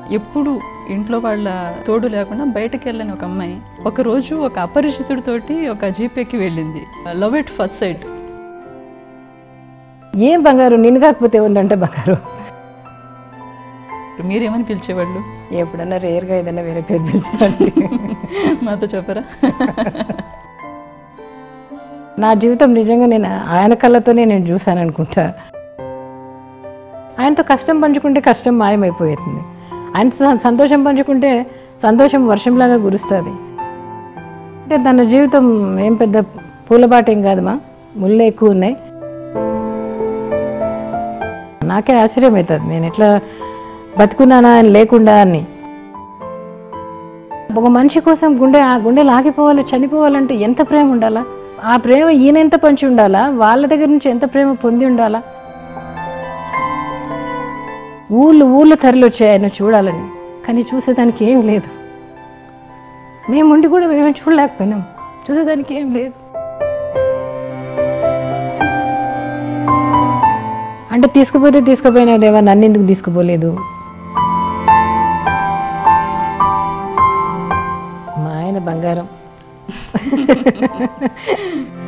ఎప్పుడు ఇంట్లో వాళ్ళ తోడు లేకుండా బయటకు వెళ్ళని ఒక అమ్మాయి ఒక రోజు ఒక అపరిచితుడితోటి ఒక జీపేకి వెళ్ళింది లవ్ ఎట్ ఫస్ట్ సైట్ ఏం బంగారు నిన్ను కాకపోతే ఉందంటే బంగారు మీరేమని పిలిచేవాళ్ళు ఎప్పుడన్నా రేర్గా ఏదైనా వేరే పేరు పిలిచారండి మాతో చెప్పరా నా జీవితం నిజంగా నేను ఆయన కళ్ళతోనే నేను చూశాను అనుకుంటా ఆయనతో కష్టం పంచుకుంటే కష్టం మాయమైపోతుంది ఆయనతో సంతోషం పంచుకుంటే సంతోషం వర్షంలాగా కురుస్తుంది అంటే తన జీవితం ఏం పెద్ద పూలబాట ఏం కాదు మా ముళ్ళే ఎక్కువ ఉన్నాయి నాకే ఆశ్చర్యం అవుతుంది నేను ఎట్లా బతుకున్నానా ఆయన లేకుండా అని ఒక మనిషి కోసం గుండె ఆ గుండె లాగిపోవాలి చనిపోవాలంటే ఎంత ప్రేమ ఉండాలా ఆ ప్రేమ ఈయన ఎంత పంచి ఉండాలా వాళ్ళ దగ్గర నుంచి ఎంత ప్రేమ పొంది ఉండాలా ఊళ్ళు ఊళ్ళు తరలి వచ్చాయి ఆయన చూడాలని కానీ చూసేదానికి ఏం లేదు మేముండి కూడా మేమేం చూడలేకపోయినాం చూసేదానికి ఏం లేదు అంటే తీసుకుపోతే తీసుకుపోయినా దేవా నన్ను ఎందుకు తీసుకుపోలేదు మా ఆయన బంగారం